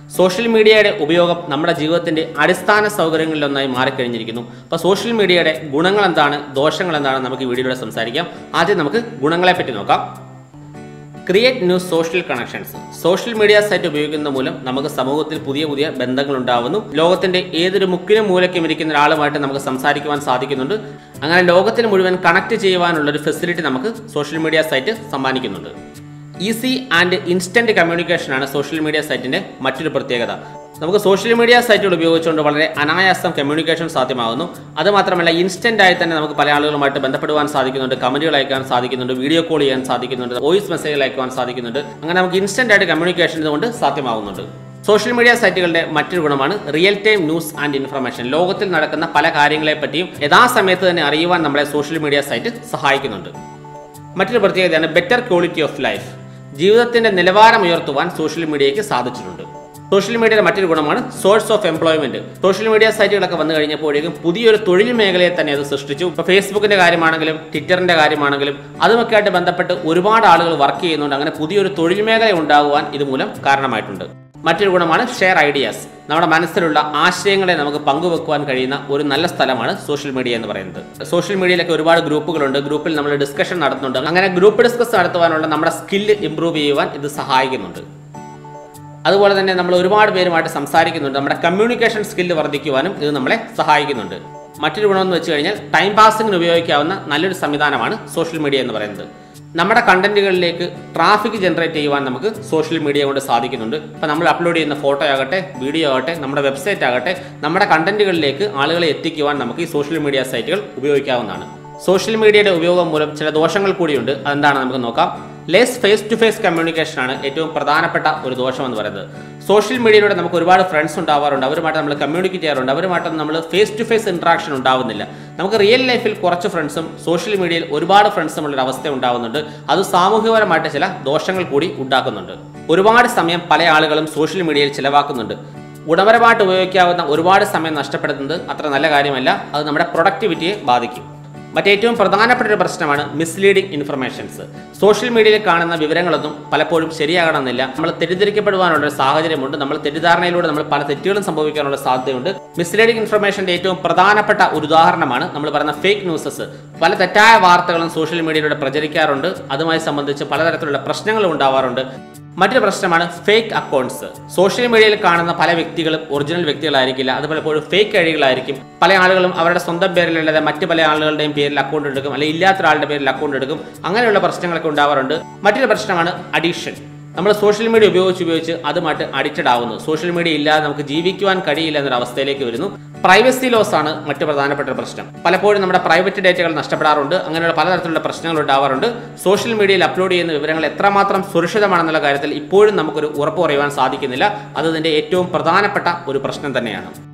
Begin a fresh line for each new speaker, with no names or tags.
social മീഡിയയുടെ ഉപയോഗം നമ്മുടെ ജീവിതത്തിന്റെ അടിസ്ഥാന സൗകര്യങ്ങളിലൊന്നായി മാറിക്കഴിഞ്ഞിരിക്കുന്നു അപ്പോൾ സോഷ്യൽ മീഡിയയുടെ ഗുണങ്ങൾ എന്താണ് ദോഷങ്ങൾ എന്താണ് നമുക്ക് ഈ വീഡിയോയിലൂടെ സംസാരിക്കാം ആദ്യം നമുക്ക് ഗുണങ്ങളെ പറ്റി നോക്കാം create new social connections social media site ഉപയോഗിക്കുന്ന മൂലം നമുക്ക് സമൂഹത്തിൽ പുതിയ പുതിയ ബന്ധങ്ങൾ ഉണ്ടാവുന്നു ലോകത്തിന്റെ ഏതൊരു മുക്കിനും മൂലയ്ക്കും ഇരിക്കുന്ന ഒരാളുമായിട്ട് നമുക്ക് സംസാരിക്കുവാൻ സാധിക്കുന്നുണ്ട് അങ്ങനെ ലോകത്തിന് മുഴുവൻ കണക്ട് ചെയ്യുവാനുള്ള ഒരു ഫെസിലിറ്റി നമുക്ക് സോഷ്യൽ മീഡിയ സൈറ്റ് സമ്മാനിക്കുന്നുണ്ട് ഈസി ആൻഡ് ഇൻസ്റ്റന്റ് കമ്മ്യൂണിക്കേഷനാണ് സോഷ്യൽ മീഡിയ സൈറ്റിന്റെ മറ്റൊരു പ്രത്യേകത നമുക്ക് സോഷ്യൽ മീഡിയ സൈറ്റുകൾ ഉപയോഗിച്ചുകൊണ്ട് വളരെ അനായാസം കമ്മ്യൂണിക്കേഷൻ സാധ്യമാകുന്നു അതുമാത്രമല്ല ഇൻസ്റ്റന്റ് ആയി തന്നെ നമുക്ക് പല ആളുകളുമായിട്ട് ബന്ധപ്പെടുവാൻ സാധിക്കുന്നുണ്ട് കമന്റുകൾ അയക്കാൻ സാധിക്കുന്നുണ്ട് വീഡിയോ കോൾ ചെയ്യാൻ സാധിക്കുന്നുണ്ട് വോയിസ് മെസ്സേജുകൾ അയക്കുവാൻ സാധിക്കുന്നുണ്ട് അങ്ങനെ നമുക്ക് ഇൻസ്റ്റന്റ് ആയിട്ട് കമ്മ്യൂണിക്കേഷൻ ഇതുകൊണ്ട് സാധ്യമാകുന്നുണ്ട് സോഷ്യൽ മീഡിയ സൈറ്റുകളുടെ മറ്റൊരു ഗുണമാണ് real time news and information ലോകത്തിൽ നടക്കുന്ന പല കാര്യങ്ങളെ പറ്റിയും യഥാസമയത്ത് തന്നെ അറിയുവാൻ നമ്മളെ സോഷ്യൽ മീഡിയ സൈറ്റ് സഹായിക്കുന്നുണ്ട് മറ്റൊരു പ്രത്യേകതയാണ് ബെറ്റർ ക്വാളിറ്റി ഓഫ് ലൈഫ് ജീവിതത്തിന്റെ നിലവാരം ഉയർത്തുവാൻ സോഷ്യൽ മീഡിയയ്ക്ക് സാധിച്ചിട്ടുണ്ട് സോഷ്യൽ മീഡിയയുടെ മറ്റൊരു ഗുണമാണ് source of employment social media സൈറ്റുകളൊക്കെ വന്നു കഴിഞ്ഞപ്പോഴേക്കും പുതിയൊരു തൊഴിൽ മേഖലയെ തന്നെ അത് സൃഷ്ടിച്ചു ഇപ്പോൾ ഫേസ്ബുക്കിന്റെ കാര്യമാണെങ്കിലും ട്വിറ്ററിന്റെ കാര്യമാണെങ്കിലും അതുമൊക്കെ ആയിട്ട് ബന്ധപ്പെട്ട് ഒരുപാട് ആളുകൾ വർക്ക് ചെയ്യുന്നുണ്ട് അങ്ങനെ പുതിയൊരു തൊഴിൽ മേഖല ഉണ്ടാകുവാൻ ഇതുമൂലം കാരണമായിട്ടുണ്ട് മറ്റൊരു ഗുണമാണ് ഷെയർ ഐഡിയാസ് നമ്മുടെ മനസ്സിലുള്ള ആശയങ്ങളെ നമുക്ക് പങ്കുവെക്കുവാൻ കഴിയുന്ന ഒരു നല്ല സ്ഥലമാണ് സോഷ്യൽ മീഡിയ എന്ന് പറയുന്നത് സോഷ്യൽ മീഡിയയിലൊക്കെ ഒരുപാട് ഗ്രൂപ്പുകളുണ്ട് ഗ്രൂപ്പിൽ നമ്മൾ ഡിസ്കഷൻ നടത്തുന്നുണ്ട് അങ്ങനെ ഗ്രൂപ്പ് ഡിസ്കസ് നടത്തുവാനുള്ള നമ്മുടെ സ്കില്ല് ഇമ്പ്രൂവ് ചെയ്യുവാൻ ഇത് സഹായിക്കുന്നുണ്ട് അതുപോലെ തന്നെ നമ്മൾ ഒരുപാട് പേരുമായിട്ട് സംസാരിക്കുന്നുണ്ട് നമ്മുടെ കമ്മ്യൂണിക്കേഷൻ സ്കില്ല് വർദ്ധിക്കുവാനും ഇത് നമ്മളെ സഹായിക്കുന്നുണ്ട് മറ്റൊരു ഗുണമെന്ന് വെച്ച് കഴിഞ്ഞാൽ ടൈം പാസിങ്ങിന് ഉപയോഗിക്കാവുന്ന നല്ലൊരു സംവിധാനമാണ് സോഷ്യൽ മീഡിയ എന്ന് പറയുന്നത് നമ്മുടെ കണ്ടന്റുകളിലേക്ക് ട്രാഫിക് ജനറേറ്റ് ചെയ്യുവാൻ നമുക്ക് സോഷ്യൽ മീഡിയ കൊണ്ട് സാധിക്കുന്നുണ്ട് ഇപ്പോൾ നമ്മൾ അപ്ലോഡ് ചെയ്യുന്ന ഫോട്ടോ ആകട്ടെ വീഡിയോ ആകട്ടെ നമ്മുടെ വെബ്സൈറ്റ് ആകട്ടെ നമ്മുടെ കണ്ടന്റുകളിലേക്ക് ആളുകളെ എത്തിക്കുവാൻ നമുക്ക് ഈ സോഷ്യൽ മീഡിയ സൈറ്റുകൾ ഉപയോഗിക്കാവുന്നതാണ് സോഷ്യൽ മീഡിയയുടെ ഉപയോഗം മൂലം ചില ദോഷങ്ങൾ കൂടിയുണ്ട് അതെന്താണ് നമുക്ക് നോക്കാം less face to face communication ആണ് ഏറ്റവും പ്രധാനപ്പെട്ട ഒരു ദോഷം എന്ന് പറയുന്നത് സോഷ്യൽ മീഡിയയിലൂടെ നമുക്ക് ഒരുപാട് ഫ്രണ്ട്സ് ഉണ്ടാവാറുണ്ട് അവരുമായിട്ട് നമ്മൾ കമ്മ്യൂണിക്കേറ്റ് ചെയ്യാറുണ്ട് അവരുമായിട്ട് നമ്മൾ ഫേസ് ടു ഫേസ് ഇൻട്രാക്ഷൻ ഉണ്ടാവുന്നില്ല നമുക്ക് റിയൽ ലൈഫിൽ കുറച്ച് ഫ്രണ്ട്സും സോഷ്യൽ മീഡിയയിൽ ഒരുപാട് ഫ്രണ്ട്സും ഉള്ള ഒരു അവസ്ഥ ഉണ്ടാവുന്നുണ്ട് അത് സാമൂഹികപരമായിട്ട് ചില ദോഷങ്ങൾ കൂടി ഉണ്ടാക്കുന്നുണ്ട് ഒരുപാട് സമയം പല ആളുകളും സോഷ്യൽ മീഡിയയിൽ ചിലവാക്കുന്നുണ്ട് ഗുണപരമായിട്ട് ഉപയോഗിക്കാവുന്ന ഒരുപാട് സമയം നഷ്ടപ്പെടുന്നത് അത്ര നല്ല കാര്യമല്ല അത് നമ്മുടെ പ്രൊഡക്ടിവിറ്റിയെ ബാധിക്കും മറ്റേറ്റവും പ്രധാനപ്പെട്ട ഒരു പ്രശ്നമാണ് മിസ്ലീഡിംഗ് ഇൻഫർമേഷൻസ് സോഷ്യൽ മീഡിയയിൽ കാണുന്ന വിവരങ്ങളൊന്നും പലപ്പോഴും ശരിയാകണമെന്നില്ല നമ്മൾ തെറ്റിദ്ധരിക്കപ്പെടുവാനുള്ള ഒരു സാഹചര്യമുണ്ട് നമ്മൾ തെറ്റിദ്ധാരണയിലൂടെ നമ്മൾ പല തെറ്റുകളും സംഭവിക്കാനുള്ള സാധ്യതയുണ്ട് മിസ്ലീഡിംഗ് ഇൻഫർമേഷന്റെ ഏറ്റവും പ്രധാനപ്പെട്ട ഒരു ഉദാഹരണമാണ് നമ്മൾ പറയുന്ന ഫേക്ക് ന്യൂസസ് പല തെറ്റായ വാർത്തകളും സോഷ്യൽ മീഡിയയിലൂടെ പ്രചരിക്കാറുണ്ട് അതുമായി സംബന്ധിച്ച് പലതരത്തിലുള്ള പ്രശ്നങ്ങളും ഉണ്ടാവാറുണ്ട് മറ്റൊരു പ്രശ്നമാണ് ഫേക്ക് അക്കൗണ്ട്സ് സോഷ്യൽ മീഡിയയിൽ കാണുന്ന പല വ്യക്തികളും ഒറിജിനൽ വ്യക്തികളായിരിക്കില്ല അത് പലപ്പോഴും ഫേക്ക് ഐഡികളായിരിക്കും പല ആളുകളും അവരുടെ സ്വന്തം പേരിലല്ലാതെ മറ്റു പല ആളുകളുടെയും പേരിൽ അക്കൗണ്ട് എടുക്കും അല്ലെങ്കിൽ ഇല്ലാത്ത ഒരാളുടെ പേരിൽ അക്കൗണ്ട് എടുക്കും അങ്ങനെയുള്ള പ്രശ്നങ്ങളൊക്കെ ഉണ്ടാവാറുണ്ട് മറ്റൊരു പ്രശ്നമാണ് അഡിക്ഷൻ നമ്മൾ സോഷ്യൽ മീഡിയ ഉപയോഗിച്ച് ഉപയോഗിച്ച് അതുമായിട്ട് അഡിക്റ്റഡ് ആവുന്നു സോഷ്യൽ മീഡിയ ഇല്ലാതെ നമുക്ക് ജീവിക്കുവാൻ കഴിയില്ല എന്നൊരു അവസ്ഥയിലേക്ക് വരുന്നു പ്രൈവസി ലോസ് ആണ് മറ്റു പ്രധാനപ്പെട്ട ഒരു പ്രശ്നം പലപ്പോഴും നമ്മുടെ പ്രൈവറ്റ് ഡേറ്റകൾ നഷ്ടപ്പെടാറുണ്ട് അങ്ങനെയുള്ള പലതരത്തിലുള്ള പ്രശ്നങ്ങൾ ഉണ്ടാവാറുണ്ട് സോഷ്യൽ മീഡിയയിൽ അപ്ലോഡ് ചെയ്യുന്ന വിവരങ്ങൾ എത്രമാത്രം സുരക്ഷിതമാണെന്നുള്ള കാര്യത്തിൽ ഇപ്പോഴും നമുക്കൊരു ഉറപ്പ് പറയുവാൻ സാധിക്കുന്നില്ല അത് ഇതിന്റെ ഏറ്റവും പ്രധാനപ്പെട്ട ഒരു പ്രശ്നം തന്നെയാണ്